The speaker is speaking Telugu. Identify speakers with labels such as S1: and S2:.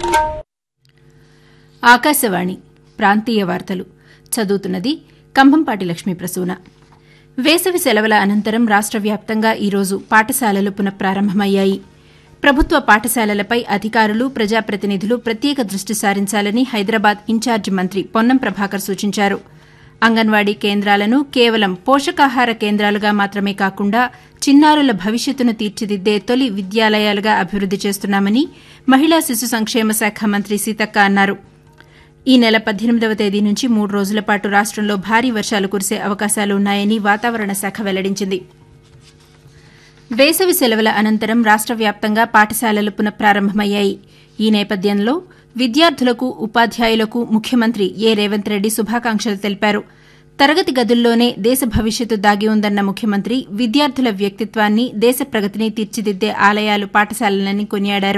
S1: ఆకాశవాణి ప్రాంతీయ వార్తలు చదువుతున్నది కంభంపాటి లక్ష్మీ ప్రసూన వేసవి సెలవుల అనంతరం రాష్ట వ్యాప్తంగా ఈరోజు పాఠశాలలు పునఃప్రారంభమయ్యాయి ప్రభుత్వ పాఠశాలలపై అధికారులు ప్రజాప్రతినిధులు ప్రత్యేక దృష్టి సారించాలని హైదరాబాద్ ఇన్ఛార్జి మంత్రి పొన్నం ప్రభాకర్ సూచించారు అంగన్వాడీ కేంద్రాలను కేవలం పోషకాహార కేంద్రాలుగా మాత్రమే కాకుండా చిన్నారుల భవిష్యత్తును తీర్చిదిద్దే తొలి విద్యాలయాలుగా అభివృద్ది చేస్తున్నామని మహిళా శిశు సంక్షేమ శాఖ మంత్రి సీతక్క అన్నారు ఈ నెల పద్దెనిమిదవ తేదీ నుంచి మూడు రోజుల పాటు రాష్టంలో భారీ వర్షాలు కురిసే అవకాశాలు ఉన్నాయని వాతావరణ శాఖ వెల్లడించింది వేసవి సెలవుల అనంతరం రాష్ట వ్యాప్తంగా పాఠశాలలు పునఃప్రారంభమయ్యాయి ఈ నేపథ్యంలో విద్యార్థులకు ఉపాధ్యాయులకు ముఖ్యమంత్రి ఏ రేవంత్ రెడ్డి శుభాకాంక్షలు తెలిపారు తరగతి గదుల్లోనే దేశ భవిష్యత్తు దాగి ఉందన్న ముఖ్యమంత్రి విద్యార్థుల వ్యక్తిత్వాన్ని దేశ ప్రగతిని తీర్చిదిద్దే ఆలయాలు పాఠశాలలని కొనియాడారు